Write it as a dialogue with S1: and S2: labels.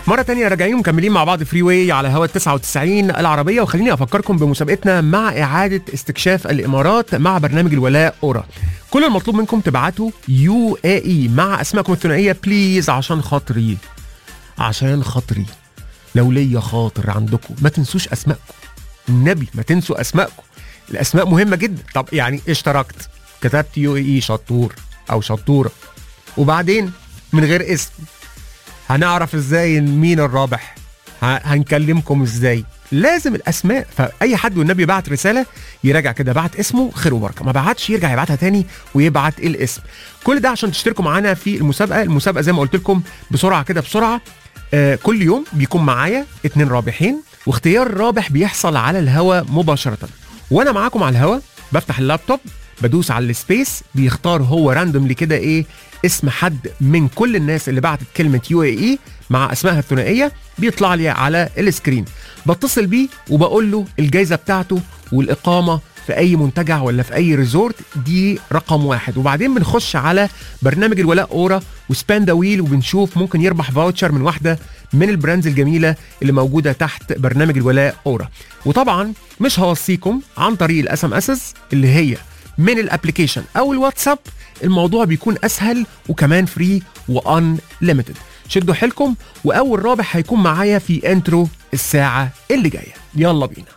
S1: مرة تانية راجعين مكملين مع بعض فري واي على هوا 99 العربية وخليني أفكركم بمسابقتنا مع إعادة استكشاف الإمارات مع برنامج الولاء أورا كل المطلوب منكم تبعتوا يو اي اي مع أسمائكم الثنائية بليز عشان خاطري عشان خاطري لو ليا خاطر عندكم ما تنسوش أسمائكم النبي ما تنسوا أسمائكم الأسماء مهمة جدا طب يعني اشتركت كتبت يو اي اي شطور أو شطورة وبعدين من غير اسم هنعرف ازاي مين الرابح ه- هنكلمكم ازاي لازم الاسماء فاي حد والنبي بعت رساله يراجع كده بعت اسمه خير وبركه ما بعتش يرجع يبعتها تاني ويبعت الاسم كل ده عشان تشتركوا معانا في المسابقه المسابقه زي ما قلت لكم بسرعه كده بسرعه آه كل يوم بيكون معايا اتنين رابحين واختيار الرابح بيحصل على الهوا مباشره وانا معاكم على الهوا بفتح اللابتوب بدوس على السبيس بيختار هو راندوملي كده ايه اسم حد من كل الناس اللي بعتت كلمه يو اي اي مع اسمائها الثنائيه بيطلع لي على السكرين بتصل بيه وبقول له الجائزه بتاعته والاقامه في اي منتجع ولا في اي ريزورت دي رقم واحد وبعدين بنخش على برنامج الولاء اورا وسبان ذا ويل وبنشوف ممكن يربح فاوتشر من واحده من البراندز الجميله اللي موجوده تحت برنامج الولاء اورا وطبعا مش هوصيكم عن طريق الاس ام اس اللي هي من الابلكيشن او الواتساب الموضوع بيكون اسهل وكمان فري وان ليميتد شدوا حيلكم واول رابح هيكون معايا في انترو الساعه اللي جايه يلا بينا